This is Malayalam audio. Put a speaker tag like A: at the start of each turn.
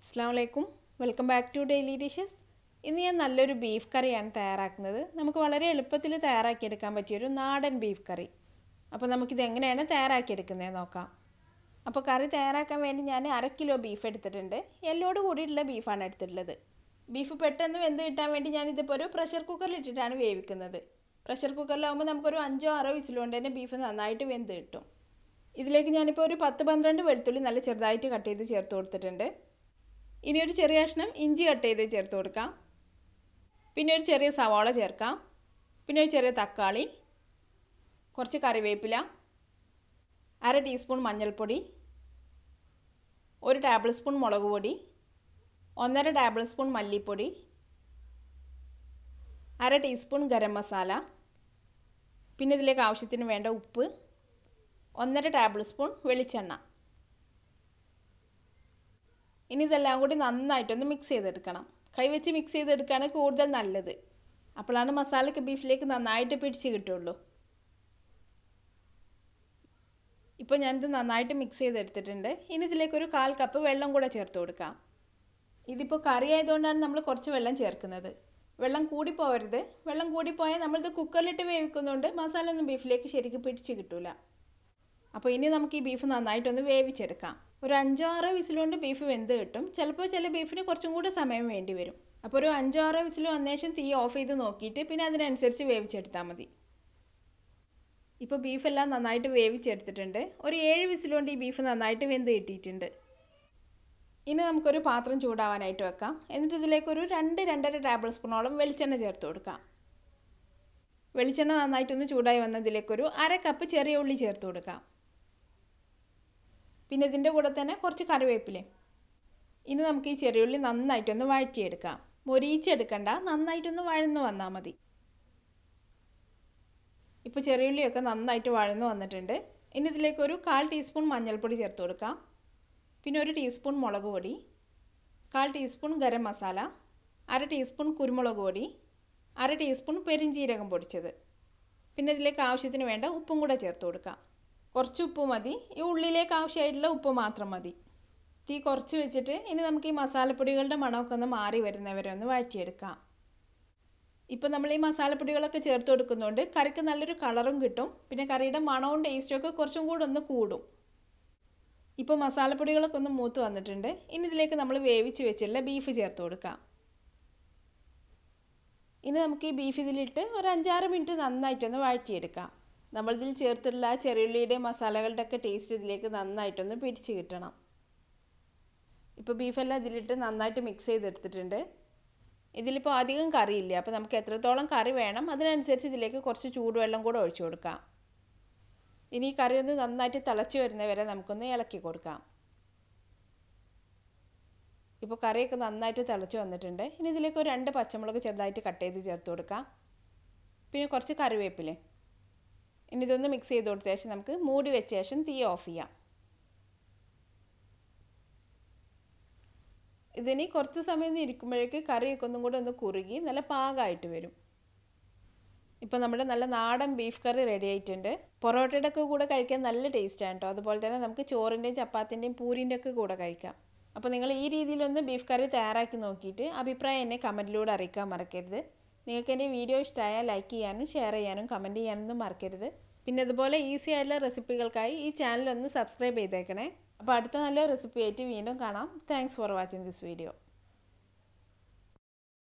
A: അസ്സാം വലൈക്കും welcome back to daily dishes ഇന്ന് ഞാൻ നല്ലൊരു ബീഫ് കറിയാണ് തയ്യാറാക്കുന്നത് നമുക്ക് വളരെ എളുപ്പത്തിൽ തയ്യാറാക്കിയെടുക്കാൻ പറ്റിയൊരു നാടൻ ബീഫ് കറി അപ്പോൾ നമുക്കിത് എങ്ങനെയാണ് തയ്യാറാക്കിയെടുക്കുന്നത് നോക്കാം അപ്പോൾ കറി തയ്യാറാക്കാൻ വേണ്ടി ഞാൻ അര കിലോ ബീഫ് എടുത്തിട്ടുണ്ട് എല്ലോട് കൂടിയിട്ടുള്ള ബീഫാണ് എടുത്തിട്ടുള്ളത് ബീഫ് പെട്ടെന്ന് വെന്ത് കിട്ടാൻ വേണ്ടി ഞാനിതിപ്പോൾ ഒരു പ്രഷർ കുക്കറിൽ ഇട്ടിട്ടാണ് വേവിക്കുന്നത് പ്രഷർ കുക്കറിലാകുമ്പോൾ നമുക്കൊരു അഞ്ചോ ആറോ വിസിലുകൊണ്ട് തന്നെ ബീഫ് നന്നായിട്ട് വെന്ത് കിട്ടും ഇതിലേക്ക് ഞാനിപ്പോൾ ഒരു പത്ത് പന്ത്രണ്ട് വെളുത്തുള്ളി നല്ല ചെറുതായിട്ട് കട്ട് ചെയ്ത് ചേർത്ത് കൊടുത്തിട്ടുണ്ട് ഇനി ഒരു ചെറിയ കഷ്ണം ഇഞ്ചി കട്ട് ചെയ്ത് ചേർത്ത് കൊടുക്കാം പിന്നെ ഒരു ചെറിയ സവാള ചേർക്കാം പിന്നെ ഒരു ചെറിയ തക്കാളി കുറച്ച് കറിവേപ്പില അര ടീസ്പൂൺ മഞ്ഞൾപ്പൊടി ഒരു ടേബിൾ സ്പൂൺ മുളക് പൊടി ഒന്നര ടേബിൾ സ്പൂൺ മല്ലിപ്പൊടി അര ടീസ്പൂൺ ഗരം മസാല പിന്നെ ഇതിലേക്ക് ആവശ്യത്തിന് വേണ്ട ഉപ്പ് ഒന്നര ടേബിൾ സ്പൂൺ വെളിച്ചെണ്ണ ഇനി ഇതെല്ലാം കൂടി നന്നായിട്ടൊന്ന് മിക്സ് ചെയ്തെടുക്കണം കൈവച്ച് മിക്സ് ചെയ്തെടുക്കുകയാണ് കൂടുതൽ നല്ലത് അപ്പോഴാണ് മസാലയ്ക്ക് ബീഫിലേക്ക് നന്നായിട്ട് പിടിച്ച് കിട്ടുള്ളൂ ഇപ്പോൾ ഞാനിത് നന്നായിട്ട് മിക്സ് ചെയ്തെടുത്തിട്ടുണ്ട് ഇനി ഇതിലേക്ക് ഒരു കാൽ കപ്പ് വെള്ളം കൂടെ ചേർത്ത് കൊടുക്കാം ഇതിപ്പോൾ കറി ആയതുകൊണ്ടാണ് നമ്മൾ കുറച്ച് വെള്ളം ചേർക്കുന്നത് വെള്ളം കൂടിപ്പോവരുത് വെള്ളം കൂടിപ്പോയാൽ നമ്മളിത് കുക്കറിലിട്ട് വേവിക്കുന്നതുകൊണ്ട് മസാല ഒന്നും ബീഫിലേക്ക് ശരിക്കും പിടിച്ച് കിട്ടില്ല അപ്പോൾ ഇനി നമുക്ക് ഈ ബീഫ് നന്നായിട്ടൊന്ന് വേവിച്ചെടുക്കാം ഒരു അഞ്ചോ ആറോ വിസിലുകൊണ്ട് ബീഫ് വെന്ത് കിട്ടും ചിലപ്പോൾ ചില ബീഫിന് കുറച്ചും കൂടി സമയം വേണ്ടി വരും അപ്പോൾ ഒരു അഞ്ചോ ആറോ വിസിൽ വന്ന ശേഷം തീ ഓഫ് ചെയ്ത് നോക്കിയിട്ട് പിന്നെ അതിനനുസരിച്ച് വേവിച്ചെടുത്താൽ മതി ഇപ്പോൾ ബീഫെല്ലാം നന്നായിട്ട് വേവിച്ചെടുത്തിട്ടുണ്ട് ഒരു ഏഴ് വിസിലുകൊണ്ട് ഈ ബീഫ് നന്നായിട്ട് വെന്ത് കിട്ടിയിട്ടുണ്ട് ഇനി നമുക്കൊരു പാത്രം ചൂടാവാനായിട്ട് വെക്കാം എന്നിട്ട് ഇതിലേക്കൊരു രണ്ട് രണ്ടര ടേബിൾ സ്പൂണോളം വെളിച്ചെണ്ണ ചേർത്ത് കൊടുക്കാം വെളിച്ചെണ്ണ നന്നായിട്ടൊന്ന് ചൂടായി വന്നതിലേക്കൊരു അര കപ്പ് ചെറിയ ഉള്ളി ചേർത്ത് കൊടുക്കാം പിന്നെ ഇതിൻ്റെ കൂടെ തന്നെ കുറച്ച് കറിവേപ്പിലയും ഇനി നമുക്ക് ഈ ചെറിയുള്ളി നന്നായിട്ടൊന്ന് വഴറ്റിയെടുക്കാം മൊരിയിച്ചെടുക്കണ്ട നന്നായിട്ടൊന്ന് വഴന്നു വന്നാൽ മതി ഇപ്പോൾ ചെറിയുള്ളിയൊക്കെ നന്നായിട്ട് വഴന്നു വന്നിട്ടുണ്ട് ഇനി ഇതിലേക്ക് ഒരു കാൽ ടീസ്പൂൺ മഞ്ഞൾപ്പൊടി ചേർത്ത് കൊടുക്കാം പിന്നെ ഒരു ടീസ്പൂൺ മുളക് പൊടി കാൽ ടീസ്പൂൺ ഗരം മസാല അര ടീസ്പൂൺ കുരുമുളക് പൊടി അര ടീസ്പൂൺ പെരിഞ്ചീരകം പൊടിച്ചത് പിന്നെ ഇതിലേക്ക് ആവശ്യത്തിന് വേണ്ട ഉപ്പും കൂടെ ചേർത്ത് കൊടുക്കാം കുറച്ച് ഉപ്പ് മതി ഈ ഉള്ളിലേക്ക് ആവശ്യമായിട്ടുള്ള ഉപ്പ് മാത്രം മതി തീ കുറച്ച് വെച്ചിട്ട് ഇനി നമുക്ക് ഈ മസാലപ്പൊടികളുടെ മണമൊക്കെ ഒന്ന് മാറി വരുന്നവരെ ഒന്ന് വഴറ്റിയെടുക്കാം ഇപ്പോൾ നമ്മൾ ഈ മസാലപ്പൊടികളൊക്കെ ചേർത്ത് കൊടുക്കുന്നതുകൊണ്ട് കറിക്ക് നല്ലൊരു കളറും കിട്ടും പിന്നെ കറിയുടെ മണവും ടേസ്റ്റും ഒക്കെ കുറച്ചും കൂടെ ഒന്ന് കൂടും ഇപ്പോൾ മസാലപ്പൊടികളൊക്കെ ഒന്ന് മൂത്ത് വന്നിട്ടുണ്ട് ഇനി ഇതിലേക്ക് നമ്മൾ വേവിച്ച് വെച്ചുള്ള ബീഫ് ചേർത്ത് കൊടുക്കാം ഇനി നമുക്ക് ഈ ബീഫ് ഇതിലിട്ട് ഒരു അഞ്ചാറ് മിനിറ്റ് നന്നായിട്ടൊന്ന് വഴറ്റിയെടുക്കാം നമ്മളിതിൽ ചേർത്തിട്ടുള്ള ആ ചെറിയുള്ളിയുടെ മസാലകളുടെ ഒക്കെ ടേസ്റ്റ് ഇതിലേക്ക് നന്നായിട്ടൊന്ന് പിടിച്ച് കിട്ടണം ഇപ്പോൾ ബീഫെല്ലാം ഇതിലിട്ട് നന്നായിട്ട് മിക്സ് ചെയ്തെടുത്തിട്ടുണ്ട് ഇതിലിപ്പോൾ അധികം കറിയില്ല അപ്പോൾ നമുക്ക് എത്രത്തോളം കറി വേണം അതിനനുസരിച്ച് ഇതിലേക്ക് കുറച്ച് ചൂടുവെള്ളം കൂടെ ഒഴിച്ചു കൊടുക്കാം ഇനി ഈ കറി ഒന്ന് നന്നായിട്ട് തിളച്ച് വരുന്നവരെ നമുക്കൊന്ന് ഇളക്കി കൊടുക്കാം ഇപ്പോൾ കറിയൊക്കെ നന്നായിട്ട് തിളച്ച് വന്നിട്ടുണ്ട് ഇനി ഇതിലേക്ക് ഒരു രണ്ട് പച്ചമുളക് ചെറുതായിട്ട് കട്ട് ചെയ്ത് ചേർത്ത് കൊടുക്കാം പിന്നെ കുറച്ച് കറിവേപ്പിലേ ഇനി ഇതൊന്ന് മിക്സ് ചെയ്ത് കൊടുത്ത ശേഷം നമുക്ക് മൂടി വെച്ച ശേഷം തീ ഓഫ് ചെയ്യാം ഇതിനി കുറച്ച് സമയം ഇരിക്കുമ്പോഴേക്ക് കറിയൊക്കെ ഒന്നും കൂടെ ഒന്ന് കുറുകി നല്ല പാകമായിട്ട് വരും ഇപ്പോൾ നമ്മുടെ നല്ല നാടൻ ബീഫ് കറി റെഡി ആയിട്ടുണ്ട് പൊറോട്ടയുടെ ഒക്കെ കൂടെ കഴിക്കാൻ നല്ല ടേസ്റ്റാണ് കേട്ടോ അതുപോലെ തന്നെ നമുക്ക് ചോറിൻ്റെയും ചപ്പാത്തിൻ്റെയും പൂരിൻ്റെ ഒക്കെ കൂടെ കഴിക്കാം അപ്പോൾ നിങ്ങൾ ഈ രീതിയിലൊന്ന് ബീഫ് കറി തയ്യാറാക്കി നോക്കിയിട്ട് അഭിപ്രായം എന്നെ കമൻറ്റിലൂടെ അറിയിക്കാൻ മറക്കരുത് നിങ്ങൾക്ക് എൻ്റെ വീഡിയോ ഇഷ്ടമായാൽ ലൈക്ക് ചെയ്യാനും ഷെയർ ചെയ്യാനും കമൻറ്റ് ചെയ്യാനൊന്നും മറക്കരുത് പിന്നെ അതുപോലെ ഈസി ആയിട്ടുള്ള റെസിപ്പികൾക്കായി ഈ ചാനൽ ഒന്ന് സബ്സ്ക്രൈബ് ചെയ്തേക്കണേ അപ്പോൾ അടുത്ത നല്ല റെസിപ്പി ആയിട്ട് വീണ്ടും കാണാം thanks for watching this video